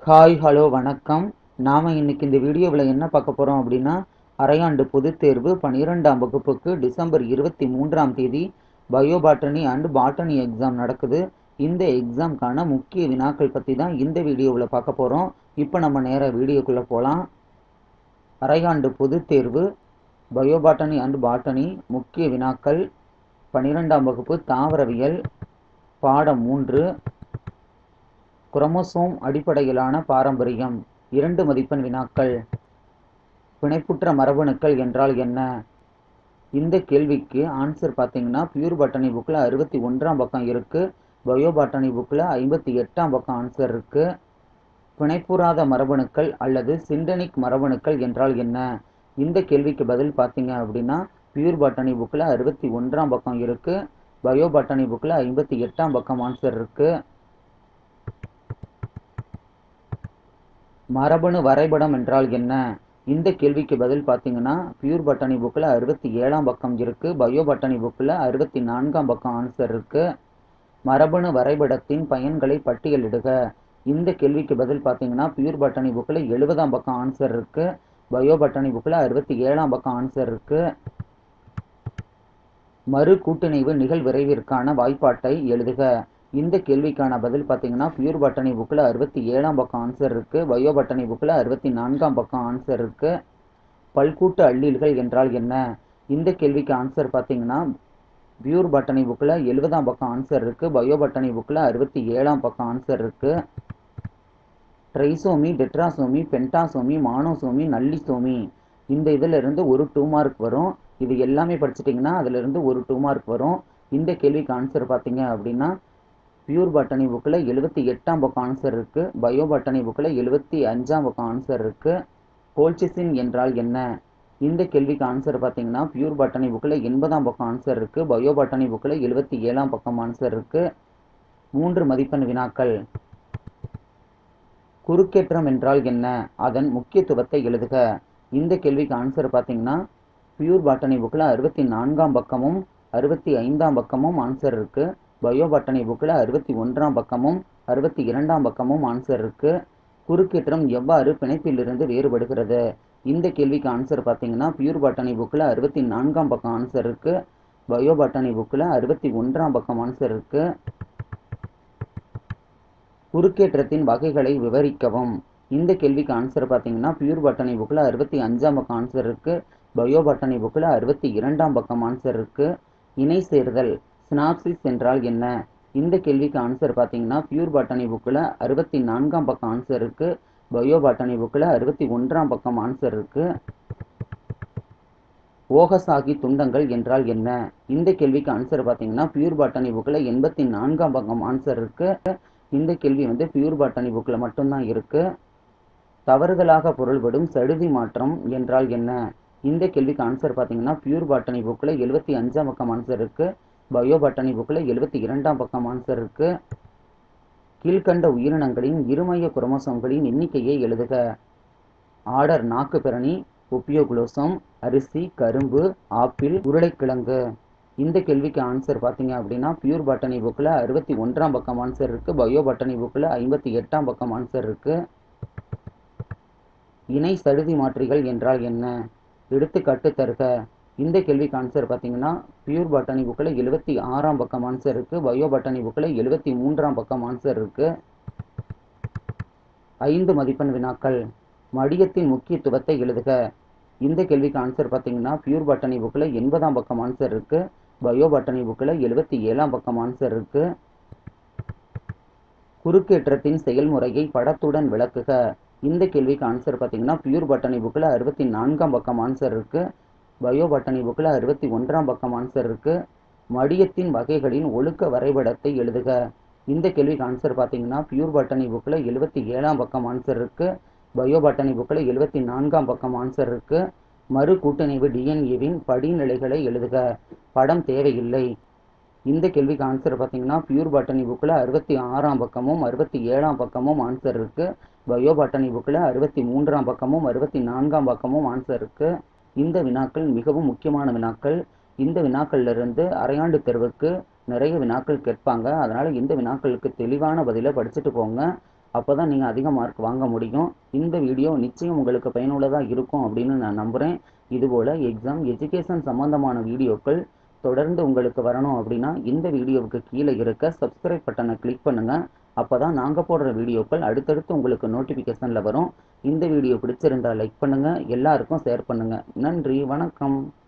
hi hello வணக்கம் நாம் இன்னைக்கு இந்த வீடியோவில் என்ன பார்க்க போகிறோம் அப்படின்னா அரையாண்டு பொதுத் தேர்வு பன்னிரெண்டாம் வகுப்புக்கு டிசம்பர் இருபத்தி மூன்றாம் தேதி பயோபாட்டனி அண்ட் பாட்டனி எக்ஸாம் நடக்குது இந்த எக்ஸாம்க்கான முக்கிய வினாக்கள் பற்றி தான் இந்த வீடியோவில் பார்க்க போகிறோம் இப்போ நம்ம நேராக வீடியோக்குள்ளே போகலாம் அரையாண்டு பொதுத் தேர்வு பயோபாட்டனி அண்ட் பாட்டனி முக்கிய வினாக்கள் பன்னிரெண்டாம் வகுப்பு தாவரவியல் பாடம் மூன்று குரோமோசோம் அடிப்படையிலான பாரம்பரியம் இரண்டு மதிப்பெண் வினாக்கள் பிணைப்புற்ற மரபணுக்கள் என்றால் என்ன இந்த கேள்விக்கு ஆன்சர் பார்த்தீங்கன்னா பியூர் பாட்டனி புக்கில் அறுபத்தி ஒன்றாம் பக்கம் இருக்குது பயோ பாட்டனி புக்கில் ஐம்பத்தி எட்டாம் பக்கம் ஆன்சர் இருக்குது பிணைப்புறாத மரபணுக்கள் அல்லது சிண்டனிக் மரபணுக்கள் என்றால் என்ன இந்த கேள்விக்கு பதில் பார்த்தீங்க அப்படின்னா பியூர் பாட்டனி புக்கில் அறுபத்தி ஒன்றாம் பக்கம் இருக்குது பயோ பாட்டனி புக்கில் ஐம்பத்தி எட்டாம் பக்கம் ஆன்சர் இருக்குது மரபணு வரைபடம் என்றால் என்ன இந்த கேள்விக்கு பதில் பார்த்தீங்கன்னா பியூர் பட்டனி புக்கில் அறுபத்தி ஏழாம் பக்கம் இருக்குது பயோ பட்டனி புக்கில் அறுபத்தி நான்காம் பக்கம் ஆன்சர் இருக்குது மரபணு வரைபடத்தின் பயன்களை பட்டியலிடுக இந்த கேள்விக்கு பதில் பார்த்தீங்கன்னா பியூர் பட்டனி புக்கில் எழுபதாம் பக்கம் ஆன்சர் இருக்குது பயோ பட்டனி புக்கில் அறுபத்தி ஏழாம் பக்கம் ஆன்சர் இருக்குது மறு கூட்டிணைவு நிகழ்விரைவிற்கான வாய்ப்பாட்டை எழுதுக இந்த கேள்விக்கான பதில் பார்த்தீங்கன்னா பியூர் பட்டனி புக்கில் அறுபத்தி ஏழாம் பக்கம் ஆன்சர் இருக்குது பயோ பட்டனி புக்கில் அறுபத்தி நான்காம் பக்கம் ஆன்சர் இருக்குது பல்கூட்டு அள்ளீல்கள் என்றால் என்ன இந்த கேள்விக்கு ஆன்சர் பார்த்தீங்கன்னா பியூர் பட்டனி புக்கில் எழுபதாம் பக்கம் ஆன்சர் இருக்குது பயோ பட்டனி புக்கில் அறுபத்தி ஏழாம் பக்கம் ஆன்சர் இருக்குது trisomy tetrasomy pentasomy monosomy nullisomy இந்த இதில் இருந்து ஒரு டூ மார்க் வரும் இது எல்லாமே படிச்சிட்டிங்கன்னா அதிலிருந்து ஒரு டூ மார்க் வரும் இந்த கேள்விக்கு ஆன்சர் பார்த்தீங்க அப்படின்னா பியூர் பாட்டனி புக்கில் எழுபத்தி எட்டாம் பக்கம் ஆன்சர் இருக்குது பயோ பாட்டனி புக்கில் எழுபத்தி அஞ்சாம் பக்கம் ஆன்சர் இருக்குது கோல்சிசின் என்றால் என்ன இந்த கேள்விக்கு ஆன்சர் பார்த்தீங்கன்னா பியூர் பாட்டனி புக்கில் எண்பதாம் பக்கம் ஆன்சர் இருக்குது பயோ பாட்டனி புக்கில் எழுபத்தி ஏழாம் பக்கம் ஆன்சர் இருக்குது மூன்று மதிப்பெண் வினாக்கள் குறுக்கேற்றம் என்றால் என்ன அதன் முக்கியத்துவத்தை எழுதுக இந்த கேள்விக்கு ஆன்சர் பார்த்தீங்கன்னா பியூர் பாட்டனி புக்கில் அறுபத்தி நான்காம் பக்கமும் அறுபத்தி ஐந்தாம் பக்கமும் ஆன்சர் இருக்குது பயோ பாட்டனி புக்கில் அறுபத்தி ஒன்றாம் பக்கமும் அறுபத்தி இரண்டாம் பக்கமும் ஆன்சர் இருக்குது குறுக்கேற்றம் எவ்வாறு பிணைப்பிலிருந்து வேறுபடுகிறது இந்த கேள்விக்கு ஆன்சர் பார்த்தீங்கன்னா பியூர் பாட்டனி புக்கில் அறுபத்தி நான்காம் பக்கம் ஆன்சர் இருக்குது பயோ பாட்டனி புக்கில் அறுபத்தி ஒன்றாம் பக்கம் ஆன்சர் இருக்குது குறுக்கேற்றத்தின் வகைகளை விவரிக்கவும் இந்த கேள்விக்கு ஆன்சர் பார்த்தீங்கன்னா பியூர் பாட்டனி புக்கில் அறுபத்தி அஞ்சாம் பக்கம் ஆன்சர் இருக்குது பயோ பாட்டனி புக்கில் அறுபத்தி இரண்டாம் பக்கம் ஆன்சர் இருக்குது இணை சேர்தல் சினாப்சிஸ் என்றால் என்ன இந்த கேள்விக்கு ஆன்சர் பார்த்தீங்கன்னா பியூர் பாட்டனி புக்கில் அறுபத்தி நான்காம் பக்கம் ஆன்சர் இருக்குது பயோ பாட்டனி புக்கில் அறுபத்தி ஒன்றாம் பக்கம் ஆன்சர் இருக்குது ஓகசாகி துண்டங்கள் என்றால் என்ன இந்த கேள்விக்கு ஆன்சர் பார்த்தீங்கன்னா பியூர் பாட்டனி புக்கில் எண்பத்தி நான்காம் பக்கம் ஆன்சர் இருக்குது இந்த கேள்வி வந்து பியூர் பாட்டனி புக்கில் மட்டும்தான் இருக்குது தவறுதலாக பொருள்படும் சடுதி மாற்றம் என்றால் என்ன இந்த கேள்விக்கு ஆன்சர் பார்த்தீங்கன்னா பியூர் பாட்டனி புக்கில் எழுபத்தி அஞ்சாம் பக்கம் ஆன்சர் இருக்குது பயோ பாட்டனி புக்கில் எழுபத்தி இரண்டாம் பக்கம் ஆன்சர் இருக்குது கீழ்கண்ட உயிரினங்களின் இருமைய குரோமோசோம்களின் எண்ணிக்கையை எழுதுக ஆர்டர் நாக்கு பிரணி ஒப்பியோகுலோசோம் அரிசி கரும்பு ஆப்பிள் உருளைக்கிழங்கு இந்த கேள்விக்கு ஆன்சர் பார்த்தீங்க அப்படின்னா பியூர் பாட்டனி புக்கில் அறுபத்தி ஒன்றாம் பக்கம் ஆன்சர் இருக்குது பயோ பாட்டனி புக்கில் ஐம்பத்தி எட்டாம் பக்கம் ஆன்சர் இருக்குது இணை சடுதி மாற்றிகள் என்றால் என்ன எடுத்துக்காட்டு தருக இந்த கேள்விக்கு ஆன்சர் பார்த்தீங்கன்னா பியூர் பாட்டனி புக்கில் எழுபத்தி ஆறாம் பக்கம் ஆன்சர் இருக்குது பயோ பாட்டனி புக்கில் எழுபத்தி மூன்றாம் பக்கம் ஆன்சர் இருக்குது ஐந்து மதிப்பெண் வினாக்கள் மடியத்தின் முக்கியத்துவத்தை எழுதுக இந்த கேள்விக்கு ஆன்சர் பார்த்தீங்கன்னா பியூர் பாட்டனி புக்கில் எண்பதாம் பக்கம் ஆன்சர் இருக்குது பயோ பாட்டனி புக்கில் எழுபத்தி ஏழாம் பக்கம் ஆன்சர் இருக்குது குறுக்கேற்றத்தின் செயல்முறையை படத்துடன் விளக்குக இந்த கேள்விக்கு ஆன்சர் பார்த்தீங்கன்னா பியூர் பாட்டனி புக்கில் அறுபத்தி நான்காம் பக்கம் ஆன்சர் இருக்குது பயோ பாட்டனி புக்கில் அறுபத்தி ஒன்றாம் பக்கம் ஆன்சர் இருக்குது மடியத்தின் வகைகளின் ஒழுக்க வரைபடத்தை எழுதுக இந்த கேள்விக்கு ஆன்சர் பார்த்தீங்கன்னா பியூர் பாட்டனி புக்கில் எழுபத்தி ஏழாம் பக்கம் ஆன்சர் இருக்குது பயோ பாட்டனி புக்கில் எழுபத்தி நான்காம் பக்கம் ஆன்சர் இருக்குது மறு கூட்டணிவு டிஎன்ஏவின் படிநிலைகளை எழுதுக படம் தேவையில்லை இந்த கேள்விக்கு ஆன்சர் பார்த்தீங்கன்னா பியூர் பாட்டனி புக்கில் அறுபத்தி ஆறாம் பக்கமும் அறுபத்தி ஏழாம் பக்கமும் ஆன்சர் இருக்குது பயோ பாட்டனி புக்கில் அறுபத்தி மூன்றாம் பக்கமும் அறுபத்தி நான்காம் பக்கமும் ஆன்சர் இருக்குது இந்த வினாக்கள் மிகவும் முக்கியமான வினாக்கள் இந்த வினாக்கள்லேருந்து அரையாண்டு தேர்வுக்கு நிறைய வினாக்கள் கேட்பாங்க அதனால் இந்த வினாக்களுக்கு தெளிவான பதிலை படிச்சுட்டு போங்க அப்போ தான் நீங்கள் அதிக மார்க் வாங்க முடியும் இந்த வீடியோ நிச்சயம் உங்களுக்கு பயனுள்ளதாக இருக்கும் அப்படின்னு நான் நம்புகிறேன் இதுபோல் எக்ஸாம் எஜுகேஷன் சம்மந்தமான வீடியோக்கள் தொடர்ந்து உங்களுக்கு வரணும் அப்படின்னா இந்த வீடியோவுக்கு கீழே இருக்க சப்ஸ்கிரைப் பட்டனை கிளிக் பண்ணுங்கள் அப்போ தான் நாங்கள் போடுற வீடியோக்கள் அடுத்தடுத்து உங்களுக்கு நோட்டிஃபிகேஷனில் வரும் இந்த வீடியோ பிடிச்சிருந்தால் லைக் பண்ணுங்கள் எல்லாருக்கும் ஷேர் பண்ணுங்கள் நன்றி வணக்கம்